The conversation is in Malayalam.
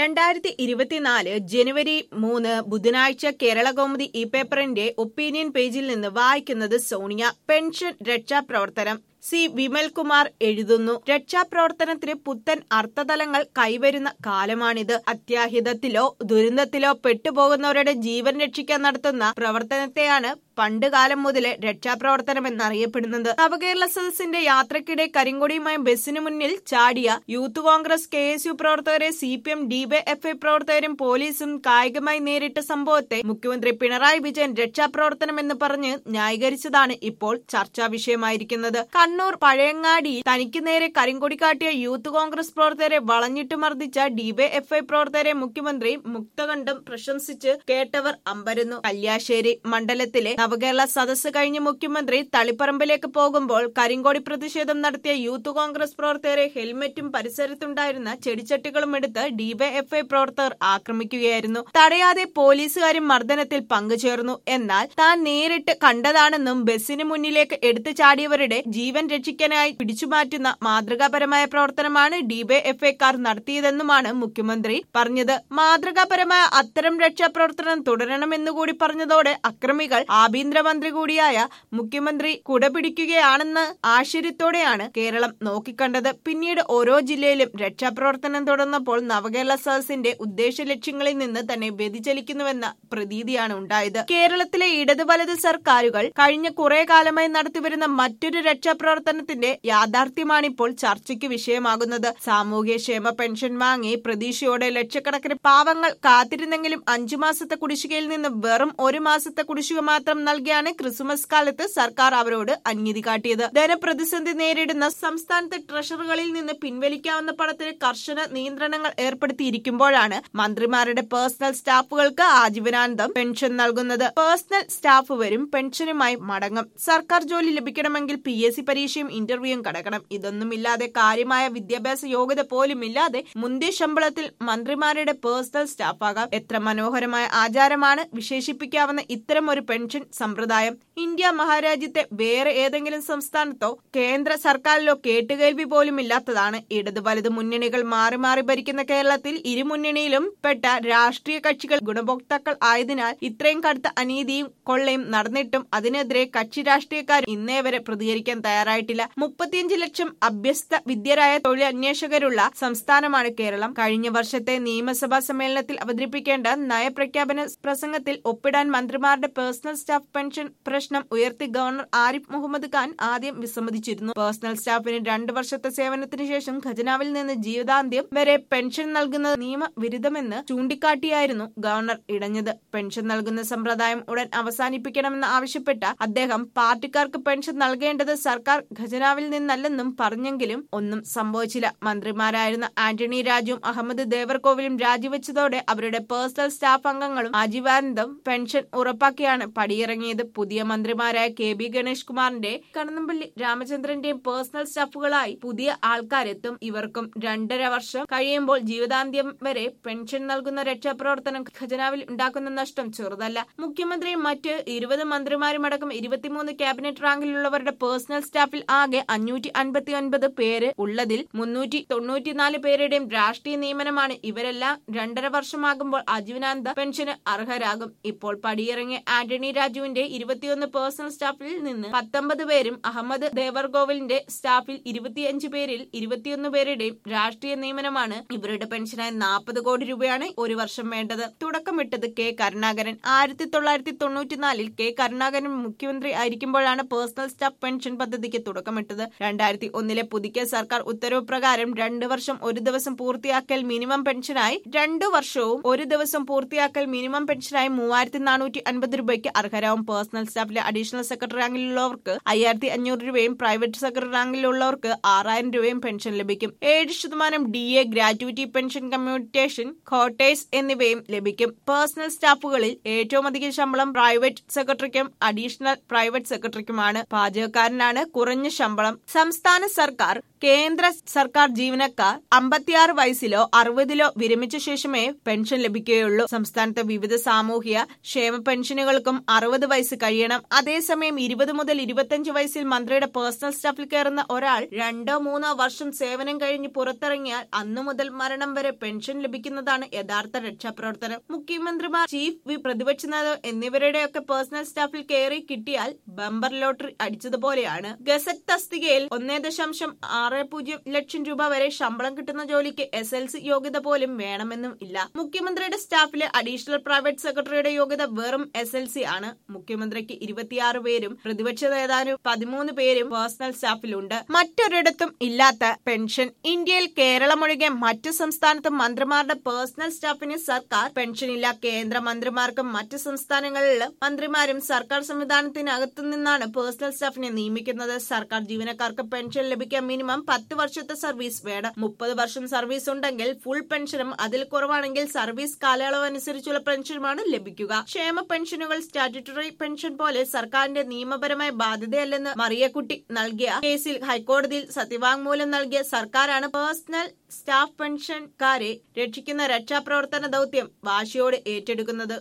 രണ്ടായിരത്തി ഇരുപത്തിനാല് ജനുവരി മൂന്ന് ബുധനാഴ്ച കേരള കൗമുദി ഈ പേപ്പറിന്റെ ഒപ്പീനിയൻ പേജിൽ നിന്ന് വായിക്കുന്നത് സോണിയ പെൻഷൻ രക്ഷാപ്രവർത്തനം സി വിമൽകുമാർ എഴുതുന്നു രക്ഷാപ്രവർത്തനത്തിന് പുത്തൻ അർത്ഥതലങ്ങൾ കൈവരുന്ന കാലമാണിത് അത്യാഹിതത്തിലോ ദുരന്തത്തിലോ പെട്ടുപോകുന്നവരുടെ ജീവൻ രക്ഷിക്കാൻ നടത്തുന്ന പ്രവർത്തനത്തെയാണ് പണ്ട് കാലം മുതലേ രക്ഷാപ്രവർത്തനം എന്നറിയപ്പെടുന്നത് നവകേരള സദസ്സിന്റെ യാത്രക്കിടെ കരിങ്കൊടിയുമായി ബസ്സിന് മുന്നിൽ ചാടിയ youth Congress K S U പ്രവർത്തകരെ സി പി എം ഡിവൈഎഫ്ഐ പ്രവർത്തകരും പോലീസും കായികമായി നേരിട്ട സംഭവത്തെ മുഖ്യമന്ത്രി പിണറായി വിജയൻ രക്ഷാപ്രവർത്തനം എന്ന് പറഞ്ഞ് ന്യായീകരിച്ചതാണ് ഇപ്പോൾ ചർച്ചാ വിഷയമായിരിക്കുന്നത് കണ്ണൂർ പഴയങ്ങാടി തനിക്ക് നേരെ കരിങ്കൊടി കാട്ടിയ യൂത്ത് കോൺഗ്രസ് പ്രവർത്തകരെ വളഞ്ഞിട്ട് മർദ്ദിച്ച ഡിവൈഎഫ്ഐ പ്രവർത്തകരെ മുഖ്യമന്ത്രി മുക്തകണ്ഠം പ്രശംസിച്ച് കേട്ടവർ അമ്പരുന്നു കല്യാശ്ശേരി മണ്ഡലത്തിലെ നവകേരള സദസ്സ് കഴിഞ്ഞ് മുഖ്യമന്ത്രി തളിപ്പറമ്പിലേക്ക് പോകുമ്പോൾ കരിങ്കോടി പ്രതിഷേധം നടത്തിയ യൂത്ത് കോൺഗ്രസ് പ്രവർത്തകരെ ഹെൽമറ്റും പരിസരത്തുണ്ടായിരുന്ന ചെടിച്ചട്ടികളും എടുത്ത് ഡിവൈഎഫ്ഐ പ്രവർത്തകർ ആക്രമിക്കുകയായിരുന്നു തടയാതെ പോലീസുകാരും മർദ്ദനത്തിൽ പങ്കുചേർന്നു എന്നാൽ താൻ നേരിട്ട് കണ്ടതാണെന്നും ബസ്സിന് മുന്നിലേക്ക് എടുത്തു ചാടിയവരുടെ ജീവൻ രക്ഷിക്കാനായി പിടിച്ചുമാറ്റുന്ന മാതൃകാപരമായ പ്രവർത്തനമാണ് ഡിവൈഎഫ്ഐക്കാർ നടത്തിയതെന്നുമാണ് മുഖ്യമന്ത്രി പറഞ്ഞത് മാതൃകാപരമായ അത്തരം രക്ഷാപ്രവർത്തനം തുടരണമെന്നുകൂടി പറഞ്ഞതോടെ അക്രമികൾ ആഭ്യന്തരമന്ത്രി കൂടിയായ മുഖ്യമന്ത്രി കുടപിടിക്കുകയാണെന്ന് ആശ്ചര്യത്തോടെയാണ് കേരളം നോക്കിക്കണ്ടത് പിന്നീട് ഓരോ ജില്ലയിലും രക്ഷാപ്രവർത്തനം തുടർന്നപ്പോൾ നവകേരള സദസ്സിന്റെ ഉദ്ദേശ ലക്ഷ്യങ്ങളിൽ നിന്ന് തന്നെ വ്യതിചലിക്കുന്നുവെന്ന പ്രതീതിയാണ് ഉണ്ടായത് കേരളത്തിലെ ഇടത് വലത് സർക്കാരുകൾ കഴിഞ്ഞ കുറെ കാലമായി നടത്തിവരുന്ന മറ്റൊരു രക്ഷാപ്രവർത്തനത്തിന്റെ യാഥാർത്ഥ്യമാണിപ്പോൾ ചർച്ചയ്ക്ക് വിഷയമാകുന്നത് സാമൂഹ്യക്ഷേമ പെൻഷൻ വാങ്ങി പ്രതീക്ഷയോടെ ലക്ഷക്കണക്കിന് പാവങ്ങൾ കാത്തിരുന്നെങ്കിലും അഞ്ചു മാസത്തെ കുടിശ്ശികയിൽ നിന്ന് വെറും ഒരു മാസത്തെ കുടിശ്ശിക മാത്രം നൽകിയാണ് ക്രിസ്മസ് കാലത്ത് സർക്കാർ അവരോട് അനീതി കാട്ടിയത് ധനപ്രതിസന്ധി നേരിടുന്ന സംസ്ഥാനത്തെ ട്രഷറികളിൽ നിന്ന് പിൻവലിക്കാവുന്ന പണത്തിന് കർശന നിയന്ത്രണങ്ങൾ ഏർപ്പെടുത്തിയിരിക്കുമ്പോഴാണ് മന്ത്രിമാരുടെ പേഴ്സണൽ സ്റ്റാഫുകൾക്ക് ആജീവനാന്തം പെൻഷൻ നൽകുന്നത് പേഴ്സണൽ സ്റ്റാഫ് വരും പെൻഷനുമായി മടങ്ങും സർക്കാർ ജോലി ലഭിക്കണമെങ്കിൽ പി എസ് സി പരീക്ഷയും ഇന്റർവ്യൂയും കടക്കണം ഇതൊന്നുമില്ലാതെ കാര്യമായ വിദ്യാഭ്യാസ യോഗ്യത പോലും ഇല്ലാതെ മുന്തിയ ശമ്പളത്തിൽ മന്ത്രിമാരുടെ പേഴ്സണൽ സ്റ്റാഫാകാം എത്ര മനോഹരമായ ആചാരമാണ് വിശേഷിപ്പിക്കാവുന്ന ഇത്തരം ഒരു പെൻഷൻ സമ്പ്രദായം ഇന്ത്യ മഹാരാജ്യത്തെ വേറെ ഏതെങ്കിലും സംസ്ഥാനത്തോ കേന്ദ്ര സർക്കാരിലോ കേട്ടുകേൾവി പോലും ഇല്ലാത്തതാണ് ഇടത് വലത് മുന്നണികൾ മാറി മാറി ഭരിക്കുന്ന കേരളത്തിൽ ഇരുമുന്നണിയിലും പെട്ട രാഷ്ട്രീയ കക്ഷികൾ ഗുണഭോക്താക്കൾ ആയതിനാൽ ഇത്രയും കടുത്ത അനീതിയും കൊള്ളയും നടന്നിട്ടും അതിനെതിരെ കക്ഷി രാഷ്ട്രീയക്കാർ ഇന്നേ വരെ പ്രതികരിക്കാൻ തയ്യാറായിട്ടില്ല മുപ്പത്തിയഞ്ച് ലക്ഷം അഭ്യസ്ത വിദ്യരായ തൊഴിൽ അന്വേഷകരുള്ള സംസ്ഥാനമാണ് കേരളം കഴിഞ്ഞ വർഷത്തെ നിയമസഭാ സമ്മേളനത്തിൽ അവതരിപ്പിക്കേണ്ട നയപ്രഖ്യാപന പ്രസംഗത്തിൽ ഒപ്പിടാൻ മന്ത്രിമാരുടെ പേഴ്സണൽ സ്റ്റാഫ് പെൻഷൻ പ്രശ്നം ഉയർത്തി ഗവർണർ ആരിഫ് മുഹമ്മദ് ഖാൻ ആദ്യം വിസമ്മതിച്ചിരുന്നു പേഴ്സണൽ സ്റ്റാഫിന് രണ്ടു വർഷത്തെ സേവനത്തിന് ശേഷം ഖജനാവിൽ നിന്ന് ജീവിതാന്ത്യം വരെ പെൻഷൻ നൽകുന്നത് നിയമവിരുദ്ധമെന്ന് ചൂണ്ടിക്കാട്ടിയായിരുന്നു ഗവർണർ ഇടഞ്ഞത് പെൻഷൻ നൽകുന്ന സമ്പ്രദായം ഉടൻ അവസാനിപ്പിക്കണമെന്ന് ആവശ്യപ്പെട്ട അദ്ദേഹം പാർട്ടിക്കാർക്ക് പെൻഷൻ നൽകേണ്ടത് സർക്കാർ ഖജനാവിൽ നിന്നല്ലെന്നും പറഞ്ഞെങ്കിലും ഒന്നും സംഭവിച്ചില്ല മന്ത്രിമാരായിരുന്ന ആന്റണി രാജുവും അഹമ്മദ് ദേവർകോവിലും രാജിവെച്ചതോടെ അവരുടെ പേഴ്സണൽ സ്റ്റാഫ് അംഗങ്ങളും ആജീവാനന്ദം പെൻഷൻ ഉറപ്പാക്കിയാണ് പടിയിറങ്ങിയത് പുതിയ മന്ത്രിമാരായ കെ ബി ഗണേഷ് കുമാറിന്റെ കടന്നപ്പള്ളി രാമചന്ദ്രന്റെയും പേഴ്സണൽ സ്റ്റാഫുകളായി പുതിയ ആൾക്കാരെത്തും ഇവർക്കും രണ്ടര വർഷം കഴിയുമ്പോൾ ജീവിതാന്ത്യം വരെ പെൻഷൻ നൽകുന്ന രക്ഷാപ്രവർത്തനം ഖജനാവിൽ ഉണ്ടാക്കുന്ന നഷ്ടം ചെറുതല്ല മുഖ്യമന്ത്രിയും മറ്റ് ഇരുപത് മന്ത്രിമാരുമടക്കം ഇരുപത്തിമൂന്ന് ക്യാബിനറ്റ് റാങ്കിലുള്ളവരുടെ പേഴ്സണൽ സ്റ്റാഫിൽ ആകെ അഞ്ഞൂറ്റി അൻപത്തി ഒൻപത് പേര് ഉള്ളതിൽ മുന്നൂറ്റി തൊണ്ണൂറ്റിനാല് പേരുടെയും രാഷ്ട്രീയ നിയമനമാണ് ഇവരെല്ലാം രണ്ടര വർഷമാകുമ്പോൾ ആജീവനാന്ത പെൻഷന് അർഹരാകും ഇപ്പോൾ പടിയിറങ്ങിയ ആന്റണി രാജുവിന്റെ ഇരുപത്തിയൊന്ന് പേഴ്സണൽ സ്റ്റാഫിൽ നിന്ന് പത്തൊമ്പത് പേരും അഹമ്മദ് ദേവർഗോവലിന്റെ സ്റ്റാഫിൽ ഇരുപത്തിയഞ്ച് പേരിൽ ഇരുപത്തിയൊന്ന് പേരുടെയും രാഷ്ട്രീയ നിയമനമാണ് ഇവരുടെ പെൻഷനായി നാൽപ്പത് കോടി രൂപയാണ് ഒരു വർഷം വേണ്ടത് തുടക്കമിട്ടത് കെ കരുണാകരൻ ആയിരത്തി തൊള്ളായിരത്തി തൊണ്ണൂറ്റിനാലിൽ കെ കരുണാകരൻ മുഖ്യമന്ത്രി ആയിരിക്കുമ്പോഴാണ് പേഴ്സണൽ സ്റ്റാഫ് പെൻഷൻ പദ്ധതിക്ക് തുടക്കമിട്ടത് രണ്ടായിരത്തി ഒന്നിലെ പുതുക്കിയ സർക്കാർ ഉത്തരവ് പ്രകാരം രണ്ടു വർഷം ഒരു ദിവസം പൂർത്തിയാക്കൽ മിനിമം പെൻഷനായി രണ്ടു വർഷവും ഒരു ദിവസം പൂർത്തിയാക്കൽ മിനിമം പെൻഷനായി മൂവായിരത്തി നാനൂറ്റി അൻപത് രൂപയ്ക്ക് അർഹരാവും പേഴ്സണൽ സ്റ്റാഫിലെ അഡീഷണൽ സെക്രട്ടറി റാങ്കിലുള്ളവർക്ക് അയ്യായിരത്തി അഞ്ഞൂറ് രൂപയും പ്രൈവറ്റ് സെക്രട്ടറി റാങ്കിലുള്ളവർക്ക് ആറായിരം രൂപയും പെൻഷൻ ലഭിക്കും ഏഴ് ശതമാനം D A gratuity pension commutation quarters എന്നിവയും ലഭിക്കും പേഴ്സണൽ സ്റ്റാഫുകളിൽ ഏറ്റവും അധികം ശമ്പളം പ്രൈവറ്റ് സെക്രട്ടറിക്കും അഡീഷണൽ പ്രൈവറ്റ് സെക്രട്ടറിക്കുമാണ് പാചകക്കാരനാണ് കുറഞ്ഞ ശമ്പളം സംസ്ഥാന സർക്കാർ കേന്ദ്ര സർക്കാർ ജീവനക്കാർ അമ്പത്തിയാറ് വയസ്സിലോ അറുപതിലോ വിരമിച്ച ശേഷമേ പെൻഷൻ ലഭിക്കുകയുള്ളൂ സംസ്ഥാനത്തെ വിവിധ സാമൂഹിക ക്ഷേമ പെൻഷനുകൾക്കും അറുപത് അറുപത് വയസ്സ് കഴിയണം അതേസമയം ഇരുപത് മുതൽ ഇരുപത്തിയഞ്ച് വയസ്സിൽ മന്ത്രിയുടെ പേഴ്സണൽ സ്റ്റാഫിൽ കയറുന്ന ഒരാൾ രണ്ടോ മൂന്നോ വർഷം സേവനം കഴിഞ്ഞ് പുറത്തിറങ്ങിയാൽ അന്നു മുതൽ മരണം വരെ പെൻഷൻ ലഭിക്കുന്നതാണ് യഥാർത്ഥ രക്ഷാപ്രവർത്തനം മുഖ്യമന്ത്രിമാർ ചീഫ് വിപ്പ് പ്രതിപക്ഷ നേതാവ് എന്നിവരുടെയൊക്കെ പേഴ്സണൽ സ്റ്റാഫിൽ കയറി കിട്ടിയാൽ ബമ്പർ ലോട്ടറി അടിച്ചതുപോലെയാണ് ഗസറ്റ് തസ്തികയിൽ ഒന്നേ ദശാംശം ആറ് പൂജ്യം ലക്ഷം രൂപ വരെ ശമ്പളം കിട്ടുന്ന ജോലിക്ക് എസ് എൽ സി യോഗ്യത പോലും വേണമെന്നും ഇല്ല മുഖ്യമന്ത്രിയുടെ സ്റ്റാഫിലെ അഡീഷണൽ പ്രൈവറ്റ് സെക്രട്ടറിയുടെ യോഗ്യത വെറും എസ് എൽ സി ആണ് മുഖ്യമന്ത്രിക്ക് ഇരുപത്തിയാറ് പേരും പ്രതിപക്ഷ നേതാവിന് പതിമൂന്ന് പേരും പേഴ്സണൽ സ്റ്റാഫിലുണ്ട് മറ്റൊരിടത്തും ഇല്ലാത്ത പെൻഷൻ ഇന്ത്യയിൽ കേരളമൊഴികെ മറ്റു സംസ്ഥാനത്തും മന്ത്രിമാരുടെ പേഴ്സണൽ സ്റ്റാഫിന് സർക്കാർ പെൻഷനില്ല കേന്ദ്ര മന്ത്രിമാർക്കും മറ്റു സംസ്ഥാനങ്ങളിലെ മന്ത്രിമാരും സർക്കാർ സംവിധാനത്തിനകത്തു നിന്നാണ് പേഴ്സണൽ സ്റ്റാഫിനെ നിയമിക്കുന്നത് സർക്കാർ ജീവനക്കാർക്ക് പെൻഷൻ ലഭിക്കാൻ മിനിമം പത്ത് വർഷത്തെ സർവീസ് വേണം മുപ്പത് വർഷം സർവീസ് ഉണ്ടെങ്കിൽ ഫുൾ പെൻഷനും അതിൽ കുറവാണെങ്കിൽ സർവീസ് കാലയളവ് അനുസരിച്ചുള്ള പെൻഷനുമാണ് ലഭിക്കുക ക്ഷേമ പെൻഷനുകൾ സ്റ്റാറ്റ്യൂട്ടറി പെൻഷൻ പോലെ സർക്കാരിന്റെ നിയമപരമായ ബാധ്യതയല്ലെന്ന് മറിയക്കുട്ടി നൽകിയ കേസിൽ ഹൈക്കോടതിയിൽ സത്യവാങ്മൂലം നൽകിയ സർക്കാരാണ് പേഴ്സണൽ സ്റ്റാഫ് പെൻഷൻകാരെ രക്ഷിക്കുന്ന രക്ഷാപ്രവർത്തന ദൌത്യം വാശിയോട് ഏറ്റെടുക്കുന്നത്